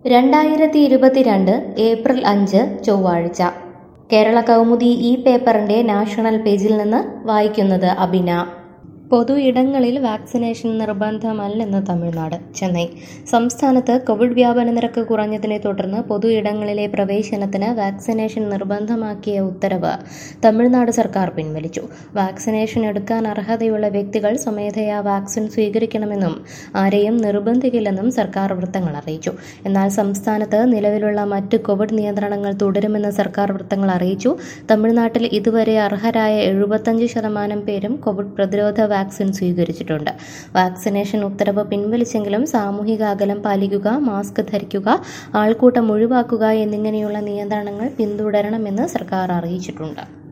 രണ്ടായിരത്തി ഇരുപത്തിരണ്ട് ഏപ്രിൽ അഞ്ച് ചൊവ്വാഴ്ച കേരള കൗമുദി ഈ പേപ്പറിന്റെ നാഷണൽ പേജിൽ നിന്ന് വായിക്കുന്നത് അബിന പൊതു ഇടങ്ങളിൽ വാക്സിനേഷൻ നിർബന്ധമല്ലെന്ന് തമിഴ്നാട് ചെന്നൈ സംസ്ഥാനത്ത് കോവിഡ് വ്യാപന നിരക്ക് കുറഞ്ഞതിനെ തുടർന്ന് പൊതു ഇടങ്ങളിലെ പ്രവേശനത്തിന് വാക്സിനേഷൻ നിർബന്ധമാക്കിയ ഉത്തരവ് തമിഴ്നാട് സർക്കാർ പിൻവലിച്ചു വാക്സിനേഷൻ എടുക്കാൻ അർഹതയുള്ള വ്യക്തികൾ സ്വമേധയാ വാക്സിൻ സ്വീകരിക്കണമെന്നും ആരെയും നിർബന്ധിക്കില്ലെന്നും സർക്കാർ വൃത്തങ്ങൾ അറിയിച്ചു എന്നാൽ സംസ്ഥാനത്ത് നിലവിലുള്ള മറ്റ് കോവിഡ് നിയന്ത്രണങ്ങൾ തുടരുമെന്ന് സർക്കാർ വൃത്തങ്ങൾ അറിയിച്ചു തമിഴ്നാട്ടിൽ ഇതുവരെ അർഹരായ എഴുപത്തഞ്ച് ശതമാനം പേരും കോവിഡ് പ്രതിരോധ വാക്സിൻ സ്വീകരിച്ചിട്ടുണ്ട് വാക്സിനേഷൻ ഉത്തരവ് പിൻവലിച്ചെങ്കിലും സാമൂഹിക അകലം പാലിക്കുക മാസ്ക് ധരിക്കുക ആൾക്കൂട്ടം ഒഴിവാക്കുക എന്നിങ്ങനെയുള്ള നിയന്ത്രണങ്ങൾ പിന്തുടരണമെന്ന് സർക്കാർ അറിയിച്ചിട്ടുണ്ട്